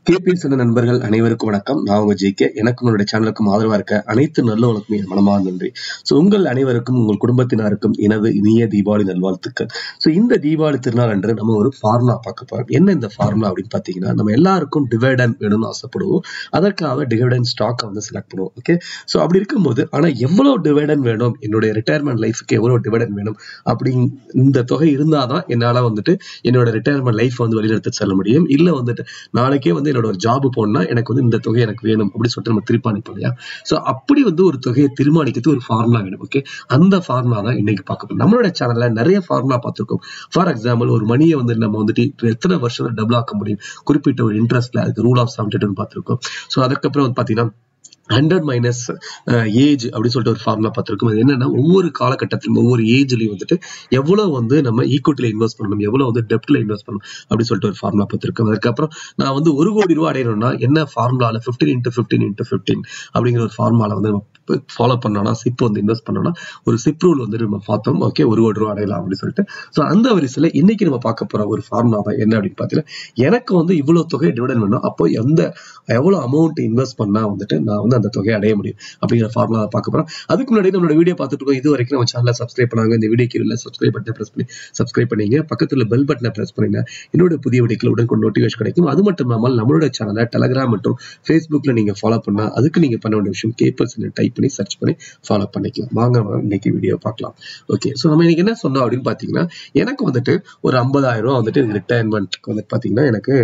KBS நண்பர்கள் அனைவருக்கும் வணக்கம் நான் உங்க ஜேகே எனக்கு உங்களுடைய சேனலுக்கும் ஆதரவா இருக்க அனைத்து நல்லவங்களுக்கும் என் மனமார்ந்த நன்றி ஸோ உங்கள் அனைவருக்கும் உங்கள் குடும்பத்தினருக்கும் எனது இனிய தீபாவளி நல்வாழ்த்துக்கள் ஸோ இந்த தீபாவளி திருநாள் அன்று நம்ம ஒரு ஃபார்முலா பார்க்க போறோம் என்ன இந்த ஃபார்முலா அப்படின்னு பார்த்தீங்கன்னா நம்ம எல்லாருக்கும் டிவைடன் வேணும்னு ஆசைப்படுவோம் அதற்காக டிவைடன் ஸ்டாக்கை வந்து செலக்ட் பண்ணுவோம் ஓகே ஸோ அப்படி இருக்கும்போது ஆனா எவ்வளவு டிவைடன் வேணும் என்னுடைய ரிட்டையர்மெண்ட் லைஃபுக்கு எவ்வளவு டிவைடன் வேணும் அப்படி இந்த தொகை இருந்தாதான் என்னால வந்துட்டு என்னோட ரிட்டையர்மெண்ட் லைஃப் வந்து வழிநடத்த செல்ல முடியும் இல்ல வந்துட்டு நாளைக்கே வந்து என்னோட ஒரு ஜாப் போனா எனக்கு வந்து இந்த தொகை எனக்கு வேணும் அப்படின்னு சொல்லிட்டு நம்ம தீர்மானிப்போம் இல்லையா ஸோ அப்படி வந்து ஒரு தொகையை தீர்மானிக்கிறது ஒரு ஃபார்முலா வேணும் ஓகே அந்த ஃபார்முலா தான் இன்னைக்கு பார்க்க போறோம் நம்மளோட சேனல்ல நிறைய ஃபார்முலா பார்த்துருக்கோம் ஃபார் எக்ஸாம்பிள் ஒரு மணியை வந்து நம்ம வந்துட்டு எத்தனை வருஷம் டபுள் ஆக்க முடியும் குறிப்பிட்ட ஒரு இன்ட்ரெஸ்ட்ல அதுக்கு ரூல் ஆஃப் செவன்டி டூன்னு பார்த்துருக்கோம் ஸோ அதுக்கப்புறம் வந்து பாத்தீங்கன்னா ஹண்ட்ரட் மைனஸ் ஏஜ் அப்படின்னு சொல்லிட்டு ஒரு ஃபார்முலா பார்த்துருக்கோம் அது என்னன்னா ஒவ்வொரு காலகட்டத்திலும் ஒவ்வொரு ஏஜ்லயும் வந்துட்டு எவ்வளவு வந்து நம்ம ஈக்குவிட்டில இன்வெஸ்ட் பண்ணணும் எவ்வளவு வந்து டெப்ட்ல இன்வெஸ்ட் பண்ணணும் அப்படின்னு சொல்லிட்டு ஒரு ஃபார்முலா பார்த்துருக்கோம் அதுக்கப்புறம் நான் வந்து ஒரு கோடி ரூபா அடையணும்னா என்ன ஃபார்முலால fifteen into fifteen into fifteen அப்படிங்கிற ஒரு ஃபார்முலால வந்து நம்ம ஃபாலோ பண்ணோம்னா சிப் வந்து இன்வெஸ்ட் பண்ணோம்னா ஒரு சிப் ரூல் வந்து நம்ம பார்த்தோம் ஓகே ஒரு கோடி ரூபா அடையலாம் அப்படின்னு சொல்லிட்டு ஸோ அந்த வரிசையில் இன்னைக்கு நம்ம பார்க்க போற ஒரு ஃபார்முலா தான் என்ன அப்படின்னு பார்த்தீங்கன்னா எனக்கு வந்து இவ்வளவு தொகை டிவிடன் வேணும் அப்போ எந்த எவ்வளவு அமௌண்ட் இன்வெஸ்ட் பண்ணா வந்துட்டு நான் வந்து அந்த தொகையை அடைய முடியும் அப்படிங்கிற ஃபார்முலா பார்க்க போறோம் அதுக்கு முன்னாடி நம்மளோட வீடியோ பார்த்துட்டு இருக்கோம் இது வரைக்கும் நம்ம சேனலை சப்ஸ்கிரைப் பண்ணாங்க இந்த வீடியோ கீழே சப்ஸ்கிரைப் பட்டனை பிரஸ் பண்ணி சப்ஸ்கிரைப் பண்ணீங்க பக்கத்துல பெல் பட்டனை பிரஸ் பண்ணீங்க என்னோட புதிய வீடியோக்கள் உடனுக்குடன் நோட்டிஃபிகேஷன் கிடைக்கும் அது மட்டும் இல்லாமல் நம்மளோட சேனலை டெலகிராம் மற்றும் ஃபேஸ்புக்ல நீங்க ஃபாலோ பண்ணா அதுக்கு நீங்க பண்ண வேண்டிய விஷயம் கேப்பர்ஸ் டைப் பண்ணி சர்ச் பண்ணி ஃபாலோ பண்ணிக்கலாம் வாங்க நம்ம இன்னைக்கு வீடியோ பார்க்கலாம் ஓகே ஸோ நம்ம இன்னைக்கு என்ன சொன்னோம் அப்படின்னு பார்த்தீங்கன்னா எனக்கு வந்துட்டு ஒரு ஐம்பதாயிரம் ரூபா வந்துட்டு ரிட்டையர்மெண்ட்க்கு வந்துட்டு பார்த்தீங்கன்னா எனக்கு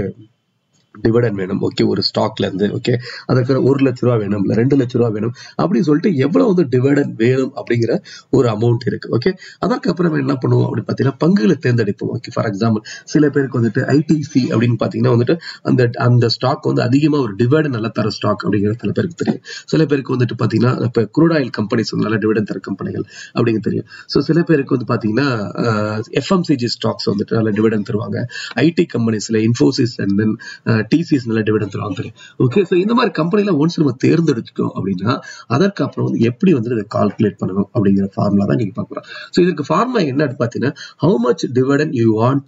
டிவிடன் வேணும் ஓகே ஒரு ஸ்டாக்ல இருந்து ஓகே அதுக்கு ஒரு லட்ச ரூபா வேணும் இல்லை ரெண்டு லட்ச ரூபா வேணும் அப்படின்னு சொல்லிட்டு எவ்வளவு வந்து டிவிடன் வேணும் அப்படிங்கிற ஒரு அமௌண்ட் இருக்கு ஓகே அதற்கப்புறம் என்ன பண்ணுவோம் அப்படின்னு பார்த்தீங்கன்னா பங்குகளை தேர்ந்தெடுப்போம் ஓகே ஃபார் எக்ஸாம்பிள் சில பேருக்கு வந்துட்டு ஐடிசி அப்படின்னு பார்த்தீங்கன்னா வந்துட்டு அந்த அந்த ஸ்டாக் வந்து அதிகமாக ஒரு டிவிடன் நல்லா தர ஸ்டாக் அப்படிங்கிறது சில பேருக்கு தெரியும் சில பேருக்கு வந்துட்டு பார்த்தீங்கன்னா இப்போ குரூட் ஆயில் கம்பெனிஸ் வந்து நல்ல டிவிடன் தர கம்பெனிகள் அப்படிங்கிறது தெரியும் ஸோ சில பேருக்கு வந்து பார்த்தீங்கன்னா எஃப்எம்சிஜி ஸ்டாக்ஸ் வந்துட்டு நல்ல டிவிடன் தருவாங்க ஐடி கம்பெனிஸ்ல இன்ஃபோசிஸ் அண்ட் தென் டிசிஎஸ் நல்ல டிவிடன் தருவாங்க தெரியும் ஓகே ஸோ இந்த மாதிரி கம்பெனில ஒன்ஸ் நம்ம தேர்ந்தெடுத்துட்டோம் அப்படின்னா அதற்கு அப்புறம் வந்து எப்படி வந்து இதை கால்குலேட் பண்ணணும் அப்படிங்கிற ஃபார்முலா தான் நீங்க பார்க்குறோம் ஸோ இதுக்கு ஃபார்முலா என்னன்னு பார்த்தீங்கன்னா how much dividend you want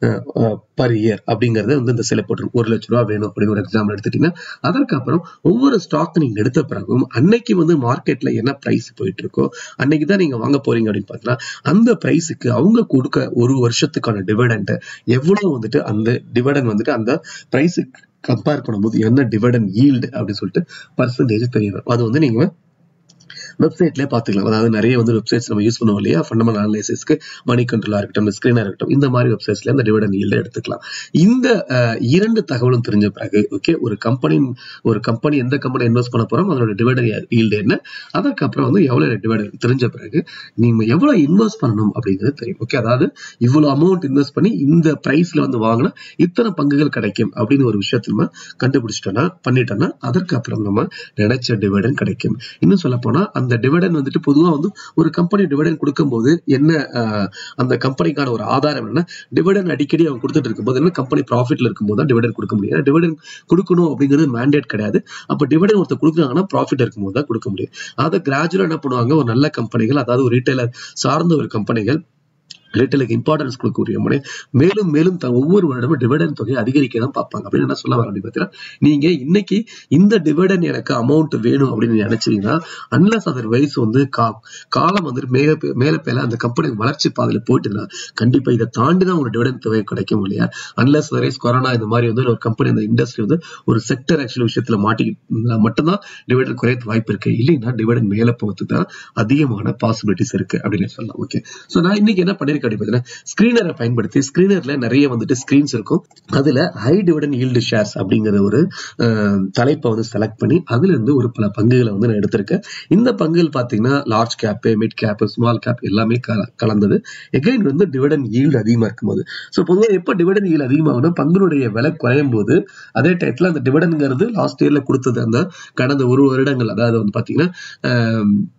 per year அப்படிங்கறத வந்து இந்த சில போட்டு ஒரு லட்ச ரூபா வேணும் அப்படின்னு ஒரு எக்ஸாம்பிள் எடுத்துட்டீங்கன்னா அதற்கு அப்புறம் ஒவ்வொரு ஸ்டாக் நீங்க எடுத்த பிறகும் அன்னைக்கு வந்து மார்க்கெட்ல என்ன பிரைஸ் போயிட்டு இருக்கோ அன்னைக்கு தான் நீங்க வாங்க போறீங்க அப்படின்னு பார்த்தீங்கன்னா அந்த பிரைஸுக்கு அவங்க கொடுக்க ஒரு வருஷத்துக்கான டிவிடெண்ட் எவ்வளவு வந்துட்டு அந்த டிவிடன் வந்துட்டு அந்த பிரைஸுக்கு கம்பேர் பண்ணும்போது என்ன டிவிடன் ஈல்டு அப்படின்னு சொல்லிட்டு பர்சன்டேஜ் தெரியணும் அது வந்து நீங்க வெப்சைட்லேயே பார்த்துக்கலாம் அதாவது நிறைய வந்து வெப்சைட்ஸ் நம்ம யூஸ் பண்ணுவோம் இல்லையா ஃபண்டமெண்டல் அனலைசிஸ்க்கு மணி கண்ட்ரோலாக இருக்கட்டும் ஸ்க்ரீனாக இருக்கட்டும் இந்த மாதிரி வெப்சைட்ஸ்ல அந்த டிவிடன் ஈல்டு எடுத்துக்கலாம் இந்த இரண்டு தகவலும் தெரிஞ்ச பிறகு ஓகே ஒரு கம்பெனி ஒரு கம்பெனி எந்த கம்பெனி இன்வெஸ்ட் பண்ண போறோம் அதோட டிவிடன் ஈல்டு என்ன அதுக்கப்புறம் வந்து எவ்வளவு டிவிடன் தெரிஞ்ச பிறகு நீங்க எவ்வளவு இன்வெஸ்ட் பண்ணணும் அப்படிங்கிறது தெரியும் ஓகே அதாவது இவ்வளவு அமௌண்ட் இன்வெஸ்ட் பண்ணி இந்த பிரைஸ்ல வந்து வாங்கினா இத்தனை பங்குகள் கிடைக்கும் அப்படின்னு ஒரு விஷயத்த நம்ம கண்டுபிடிச்சிட்டோம்னா பண்ணிட்டோம்னா அதற்கு அப்புறம் நம்ம நினைச்ச டிவிடன் கிடைக்கும் இன்னும் சொல்ல போனா அந்த டிவிடன் வந்துட்டு பொதுவாக வந்து ஒரு கம்பெனி டிவிடன் கொடுக்கும்போது என்ன அந்த கம்பெனிக்கான ஒரு ஆதாரம் என்னன்னா டிவிடன் அடிக்கடி அவங்க கொடுத்துட்டு இருக்கும்போது என்ன கம்பெனி ப்ராஃபிட்ல இருக்கும்போது தான் டிவிடன் கொடுக்க முடியும் டிவிடன் கொடுக்கணும் அப்படிங்கிறது மேண்டேட் கிடையாது அப்போ டிவிடன் ஒருத்தர் கொடுக்குறாங்கன்னா ப்ராஃபிட் இருக்கும்போது தான் கொடுக்க முடியும் அதை கிராஜுவலாக என்ன பண்ணுவாங்க ஒரு நல்ல கம்பெனிகள் அதாவது ஒரு ரீட்டைலர் சார்ந்த ஒரு கம்பெனிகள் ரீட்டைலுக்கு இம்பார்ட்டன்ஸ் கொடுக்கக்கூடிய முறை மேலும் மேலும் ஒவ்வொரு வருடமும் டிவிடன் தொகையை அதிகரிக்க தான் பார்ப்பாங்க அப்படின்னு என்ன சொல்ல வர அப்படின்னு பார்த்தீங்கன்னா நீங்க இன்னைக்கு இந்த டிவிடன் எனக்கு அமௌண்ட் வேணும் அப்படின்னு நினைச்சீங்கன்னா அன்லஸ் அதர் வயசு வந்து கா காலம் வந்துட்டு மேல மேல பேல அந்த கம்பெனி வளர்ச்சி பாதையில போயிட்டுனா கண்டிப்பா இதை தாண்டி தான் ஒரு டிவிடன் தொகை கிடைக்கும் இல்லையா அன்லஸ் வரைஸ் கொரோனா இந்த மாதிரி வந்து ஒரு கம்பெனி அந்த இண்டஸ்ட்ரி வந்து ஒரு செக்டர் ஆக்சுவல் விஷயத்துல மாட்டிக்கிட்டு மட்டும்தான் டிவிடன் குறைய வாய்ப்பு இருக்கு இல்லைன்னா டிவிடன் மேல போகிறதுக்கு தான் அதிகமான பாசிபிலிட்டிஸ் இருக்கு அப்படின்னு சொல்லலாம் ஓகே ஸோ நான் இன்னைக்கு என்ன பண்ணிருக்கேன் அப்படின்னு ஸ்கிரீனரை பயன்படுத்தி ஸ்கிரீனர்ல நிறைய வந்துட்டு ஸ்கிரீன்ஸ் இருக்கும் அதுல ஹை டிவிடன் ஈல்டு ஷேர்ஸ் அப்படிங்கிற ஒரு தலைப்பை வந்து செலக்ட் பண்ணி அதுல இருந்து ஒரு பல பங்குகளை வந்து நான் எடுத்திருக்கேன் இந்த பங்குகள் பாத்தீங்கன்னா large cap mid cap small cap எல்லாமே கலந்தது எகைன் வந்து டிவிடன் ஈல்டு அதிகமா இருக்கும்போது ஸோ பொதுவாக எப்போ டிவிடன் ஈல்டு அதிகமாகணும் பங்குடைய விலை குறையும் போது அதே டயத்துல அந்த டிவிடன்ங்கிறது லாஸ்ட் இயர்ல கொடுத்தது அந்த கடந்த ஒரு வருடங்கள் அதாவது வந்து பாத்தீங்கன்னா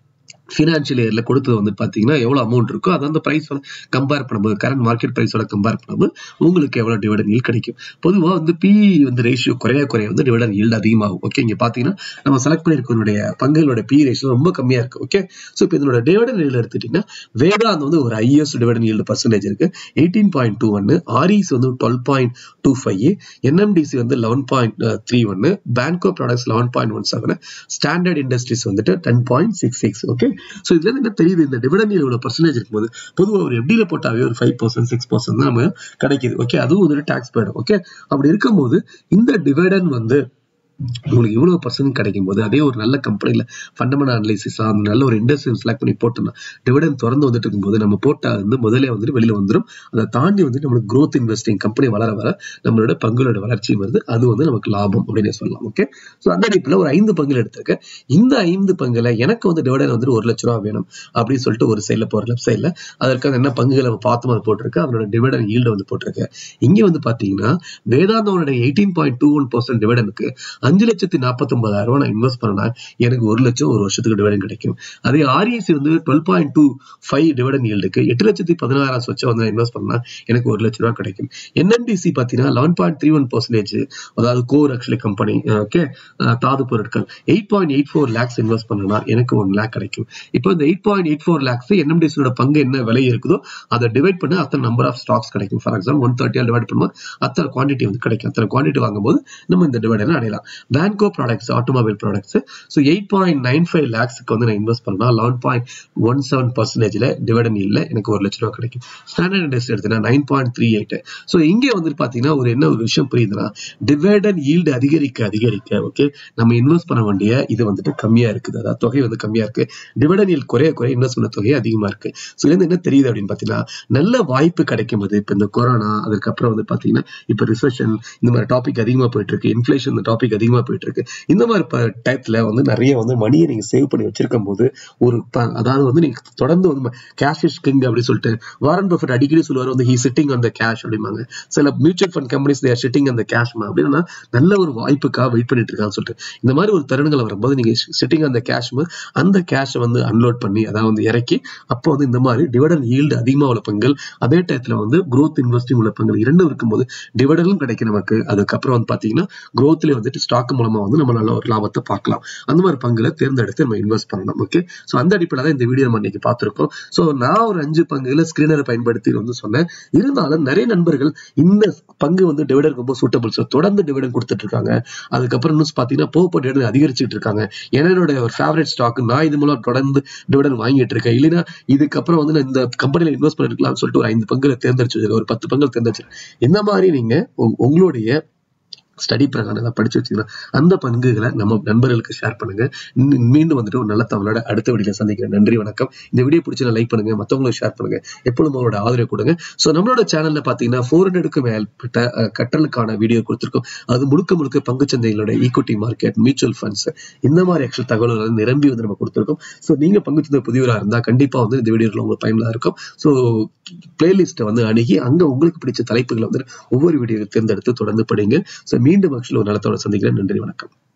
ஃபினான்ஷியல் இயர்ல கொடுத்தது வந்து பாத்தீங்கன்னா எவ்வளவு அமௌண்ட் இருக்கோ அது அந்த பிரைஸோட கம்பேர் பண்ணும்போது கரண்ட் மார்க்கெட் பிரைஸோட கம்பேர் பண்ணும்போது உங்களுக்கு எவ்வளவு டிவிடன் yield கிடைக்கும் பொதுவா வந்து பி வந்து ரேஷியோ குறைய குறைய வந்து டிவிடன் yield அதிகமாகும் ஓகே இங்க பாத்தீங்கன்னா நம்ம செலக்ட் பண்ணிருக்கனுடைய பங்குகளோட பி ரேஷியோ ரொம்ப கம்மியா இருக்கு ஓகே சோ இப்போ இதனோட டிவிடன் yield எடுத்துட்டீங்கன்னா வேதாந்த் வந்து ஒரு ஐஎஸ் டிவிடன் yield பர்சன்டேஜ் இருக்கு எயிட்டீன் பாயிண்ட் டூ ஒன்னு ஆர்இஸ் வந்து twelve point two five NMDC வந்து லெவன் பாயிண்ட் த்ரீ ஒன்னு Banco products eleven point one seven Standard Industries வந்துட்டு ten point six six okay so இதுல இருந்து என்ன தெரியுது இந்த டிவிடன் இவ்வளவு பர்சன்டேஜ் இருக்கும்போது பொதுவாக ஒரு எப்படியில போட்டாவே ஒரு ஃபைவ் பர்சன்ட் சிக்ஸ் பர்சன்ட் தான் நம்ம கிடைக்குது ஓகே அதுவும் வந்துட்டு டாக்ஸ் போயிடும் ஓகே அப்படி இருக்கும்போது இந்த டிவிடன் வந்து உங்களுக்கு இவ்வளவு பர்சன்ட் கிடைக்கும் போது அதே ஒரு நல்ல கம்பெனில ஃபண்டமெண்டல் அனலைசிஸ் அந்த நல்ல ஒரு இண்டஸ்ட்ரி செலக்ட் பண்ணி போட்டோம்னா டிவிடன் திறந்து வந்துட்டு இருக்கும்போது நம்ம போட்டா வந்து முதலே வந்துட்டு வெளியில வந்துடும் அதை தாண்டி வந்து நம்மளுக்கு growth இன்வெஸ்டிங் கம்பெனி வளர வர நம்மளோட பங்குகளோட வளர்ச்சி வருது அது வந்து நமக்கு லாபம் அப்படின்னு சொல்லலாம் ஓகே ஸோ அந்த அடிப்பில் ஒரு ஐந்து பங்குகள் எடுத்திருக்கேன் இந்த ஐந்து பங்குல எனக்கு வந்து டிவிடன் வந்து ஒரு லட்ச ரூபா வேணும் அப்படின்னு சொல்லிட்டு ஒரு சைட்ல போற லெஃப்ட் சைட்ல அதற்காக என்ன பங்குகளை நம்ம பார்த்தோம் அது போட்டிருக்கு அதனோட டிவிடன் ஈல்டு வந்து போட்டிருக்கேன் இங்க வந்து பாத்தீங்கன்னா வேதாந்தோட eighteen point two one percent டிவிடனுக்கு அஞ்சு லட்சத்தி நாற்பத்தி ஒன்பதாயிரம் ரூபாய் நான் இன்வெஸ்ட் பண்ணா எனக்கு ஒரு லட்சம் ஒரு வருஷத்துக்கு டிவிடன் கிடைக்கும் அதே ஆர்இசி வந்து twelve point two five dividend ஈல்டுக்கு எட்டு லட்சத்தி பதினாறாயிரம் வச்சு வந்து இன்வெஸ்ட் பண்ணா எனக்கு ஒரு லட்ச ரூபாய் கிடைக்கும் என்என்டிசி பாத்தீங்கன்னா eleven point three one percentage அதாவது கோர் ஆக்சுவலி கம்பெனி ஓகே தாது பொருட்கள் eight point eight four lakhs invest பண்ணனா எனக்கு ஒன் லேக் கிடைக்கும் இப்போ இந்த eight point eight four lakhs என்எம்டிசியோட பங்கு என்ன விலை இருக்குதோ அதை டிவைட் பண்ண அத்தனை நம்பர் ஆஃப் ஸ்டாக்ஸ் கிடைக்கும் ஃபார் எக்ஸாம்பிள் ஒன் தேர்ட்டியால் டிவைட் பண்ணும்போது அத்தனை குவான்டிட்டி வந்து கிடைக்கும் அத்தனை குவான்டிட்டி வாங்கும்போது நம்ம இந்த டிவைடர் அடையலாம் Banco products automobile products so eight point nine five லேக்ஸ்க்கு வந்து நான் இன்வெஸ்ட் பண்ணா லெவன் பாயிண்ட் ஒன் செவன் பர்சன்டேஜ்ல டிவிடன் இல்லை எனக்கு ஒரு லட்ச ரூபா கிடைக்கும் ஸ்டாண்டர்ட் இண்டஸ்ட்ரி எடுத்தீங்கன்னா nine point three eight so இங்கே வந்து பார்த்தீங்கன்னா ஒரு என்ன ஒரு விஷயம் புரியுதுன்னா டிவிடன் ஈல்டு அதிகரிக்க அதிகரிக்க ஓகே நம்ம இன்வெஸ்ட் பண்ண வேண்டிய இது வந்துட்டு கம்மியா இருக்குது அதாவது தொகை வந்து கம்மியா இருக்கு டிவிடன் ஈல்டு குறைய குறைய இன்வெஸ்ட் பண்ண தொகை அதிகமா இருக்கு ஸோ இதுல என்ன தெரியுது அப்படின்னு பார்த்தீங்கன்னா நல்ல வாய்ப்பு கிடைக்கும் போது இப்போ இந்த கொரோனா அதுக்கப்புறம் வந்து பார்த்தீங்கன்னா இப்போ ரிசெஷன் இந்த மாதிரி டாபிக் அதிகமாக போயிட்டு இருக்கு இன்ஃபிளேஷன் இந்த டாபிக் அதிகமாக போயிட்டு இருக்கு இந்த மாதிரி டயத்துல வந்து நிறைய வந்து மணியை நீங்க சேவ் பண்ணி வச்சிருக்கும் போது ஒரு ப- அதாவது வந்து நீங்க தொடர்ந்து வந்து கேஷ் இஸ் கிங் அப்படி சொல்லிட்டு வாரன் பஃபட் அடிக்கடி சொல்லுவார் வந்து ஹி சிட்டிங் அந்த கேஷ் அப்படிம்பாங்க சில mutual fund companies there sitting அந்த கேஷ் அப்படின்னா நல்ல ஒரு வாய்ப்புக்காக வெயிட் பண்ணிட்டு இருக்கான்னு சொல்லிட்டு இந்த மாதிரி ஒரு தருணங்கள் வரும்போது நீங்க சிட்டிங் அந்த கேஷ் அந்த கேஷை வந்து அன்லோட் பண்ணி அதாவது வந்து இறக்கி அப்போ வந்து இந்த மாதிரி டிவிடன் ஈல்டு அதிகமா உள்ள பங்குகள் அதே டயத்துல வந்து growth இன்வெஸ்டிங் உள்ள பங்குகள் இரண்டும் இருக்கும்போது டிவிடனும் கிடைக்கும் நமக்கு அதுக்கப்புறம் வந்து பாத்தீங்கன்னா growthல வந்துட்டு ஸ்டாக் மூலமா வந்து நம்ம நல்ல ஒரு லாபத்தை பார்க்கலாம் அந்த மாதிரி பங்குல தேர்ந்தெடுத்து நம்ம இன்வெஸ்ட் பண்ணணும் ஓகே ஸோ அந்த அடிப்படையில் தான் இந்த வீடியோ நம்ம இன்னைக்கு பார்த்திருக்கோம் ஸோ நான் ஒரு அஞ்சு பங்குல ஸ்கிரீனரை பயன்படுத்தி வந்து சொன்னேன் இருந்தாலும் நிறைய நண்பர்கள் இந்த பங்கு வந்து டிவிடன் ரொம்ப சூட்டபிள் ஸோ தொடர்ந்து டிவிடன் கொடுத்துட்டு இருக்காங்க அதுக்கப்புறம் இன்னும் பார்த்தீங்கன்னா போக போட்டு டிவிடன் அதிகரிச்சுட்டு இருக்காங்க என்னோட ஒரு ஃபேவரட் ஸ்டாக் நான் இது மூலம் தொடர்ந்து டிவிடன் வாங்கிட்டு இருக்கேன் இல்லைன்னா இதுக்கப்புறம் வந்து நான் இந்த கம்பெனில இன்வெஸ்ட் பண்ணிருக்கலாம்னு சொல்லிட்டு ஒரு ஐந்து பங்குல தேர்ந்தெடுச்சு வச்சிருக்கேன். ஒரு பத்து பங்குல தேர்ந்தெடுச்சு இந்த மாதிரி நீங்க உங்க- உங்களுடைய ஸ்டடி பிரகாரம் எல்லாம் படிச்சு வச்சீங்கன்னா அந்த பங்குகளை நம்ம நண்பர்களுக்கு ஷேர் பண்ணுங்க மீ- மீண்டும் வந்துட்டு ஒரு நல்ல தவளோட அடுத்த வீடியோ சந்திக்கிறேன் நன்றி வணக்கம் இந்த வீடியோ பிடிச்சா லைக் பண்ணுங்க மற்றவங்களுக்கு ஷேர் பண்ணுங்க எப்பொழுதும் உங்களோட ஆதரவு கொடுங்க ஸோ நம்மளோட சேனல்ல பாத்தீங்கன்னா ஃபோர் ஹண்ட்ரடுக்கு மேற்பட்ட அஹ், கட்டலுக்கான வீடியோ கொடுத்துருக்கோம் அது முழுக்க முழுக்க பங்குச்சந்தைகளோட ஈக்விட்டி மார்க்கெட் மியூச்சுவல் ஃபண்ட்ஸ் இந்த மாதிரி ஆக்சுவல் தகவல்கள் வந்து நிரம்பி வந்து நம்ம கொடுத்துருக்கோம் ஸோ நீங்க பங்குச்சந்தை புதியவராக இருந்தா கண்டிப்பா வந்து இந்த வீடியோவில் உங்களுக்கு பயனுள்ளதா இருக்கும் ஸோ பிளேலிஸ்ட்டை வந்து அணுகி அங்க உங்களுக்கு பிடிச்ச தலைப்புகளை வந்து ஒவ்வொரு வீடியோ தேர்ந்தெடுத்து தொடர்ந்து படிங்க ஸோ மீண்டும் ஆக்சுவலி ஒரு நலத்தோட சந்திக்கிறேன் நன்றி வணக்கம்